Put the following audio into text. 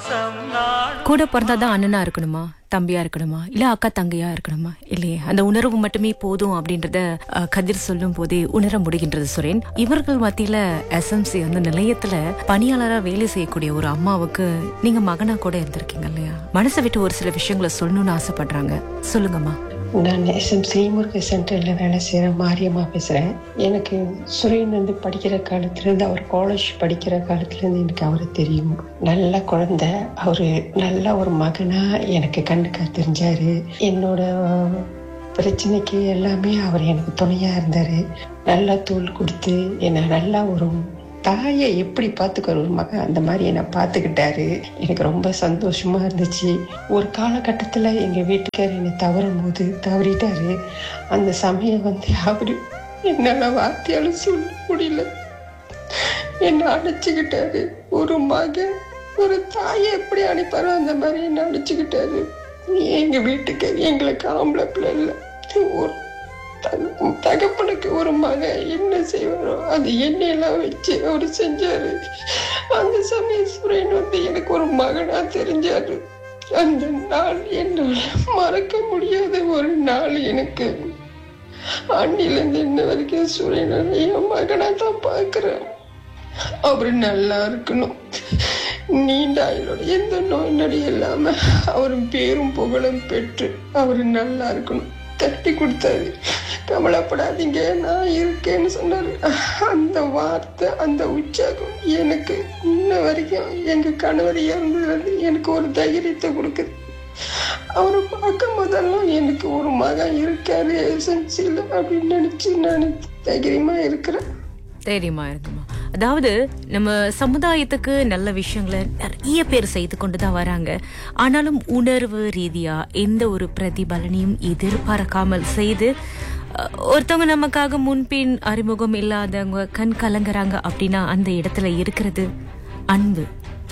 கூட பிறந்தாதான் அண்ணனா இருக்கணுமா தம்பியா இருக்கணுமா இல்ல அக்கா தங்கையா இருக்கணுமா இல்லையே அந்த உணர்வு மட்டுமே போதும் அப்படின்றத அஹ், கதிர் சொல்லும் போதே உணர முடிகின்றது சுரேன் இவர்கள் மத்தியில எஸ்எம்சி அந்த நிலையத்துல பணியாளரா வேலை செய்யக்கூடிய ஒரு அம்மாவுக்கு நீங்க மகனா கூட இருந்திருக்கீங்க இல்லையா மனசை விட்டு ஒரு சில விஷயங்களை சொல்லணும்னு ஆசைப்படுறாங்க சொல்லுங்கம்மா நான் எஸ்எம் ஸ்ரீமுருக சென்டரில் வேலை செய்கிற மாரியம்மா பேசுகிறேன் எனக்கு சுரேன் வந்து படிக்கிற காலத்துலேருந்து அவர் காலேஜ் படிக்கிற காலத்துலேருந்து எனக்கு அவரை தெரியும் நல்ல குழந்தை அவர் நல்ல ஒரு மகனாக எனக்கு கண்ணுக்கா தெரிஞ்சார் என்னோட பிரச்சனைக்கு எல்லாமே அவர் எனக்கு துணையாக இருந்தார் நல்லா தோல் கொடுத்து என்னை நல்லா ஒரு தாயை எப்படி பார்த்துக்கிற ஒரு மகன் அந்த மாதிரி என்னை பார்த்துக்கிட்டாரு எனக்கு ரொம்ப சந்தோஷமா இருந்துச்சு ஒரு காலகட்டத்தில் எங்கள் வீட்டுக்கார் என்னை தவறும் போது தவறிட்டாரு அந்த சமயம் வந்து அவரு என்னால் வார்த்தையால சொல்ல முடியல என்னை அணைச்சிக்கிட்டாரு ஒரு மகன் ஒரு தாயை எப்படி அனுப்பாரோ அந்த மாதிரி என்னை அணைச்சிக்கிட்டாரு எங்கள் வீட்டுக்கார் எங்களுக்கு ஆம்பளை பிள்ளை இல்லை ஒரு தக- தகப்பனுக்கு ஒரு மகன் என்ன செய்வாரோ அது எண்ணெயெல்லாம் வச்சு அவர் செஞ்சாரு அந்த சமயம் சுரேன் வந்து எனக்கு ஒரு மகனா தெரிஞ்சாரு அந்த நாள் என்னால மறக்க முடியாத ஒரு நாள் எனக்கு அன்னிலேருந்து இன்ன வரைக்கும் சுரேன் என் மகனா தான் பார்க்கிறேன் அவரு நல்லா இருக்கணும் நீண்ட ஆயுளோட எந்த நோய் நொடி இல்லாம அவரும் பேரும் புகழும் பெற்று அவரு நல்லா இருக்கணும் தட்டி கொடுத்தாரு கவலைப்படாதீங்க நான் இருக்கேன்னு சொன்னாரு அந்த வார்த்தை அந்த உற்சாகம் எனக்கு இன்ன வரைக்கும் எங்க கணவர் இறந்ததுலேருந்து எனக்கு ஒரு தைரியத்தை கொடுக்குது அவரை பார்க்கும் போதெல்லாம் எனக்கு ஒரு மகன் இருக்காரு எசன்சியில் அப்படின்னு நினைச்சு நான் தைரியமா இருக்கிறேன் தைரியமா இருக்குமா அதாவது நம்ம சமுதாயத்துக்கு நல்ல விஷயங்களை நிறைய பேர் செய்து கொண்டுதான் வராங்க ஆனாலும் உணர்வு ரீதியா எந்த ஒரு பிரதிபலனையும் எதிர்பார்க்காமல் செய்து அஹ், ஒருத்தவங்க நமக்காக முன்பின் அறிமுகம் இல்லாதவங்க கண் கலங்குறாங்க அப்படின்னா அந்த இடத்துல இருக்கிறது அன்பு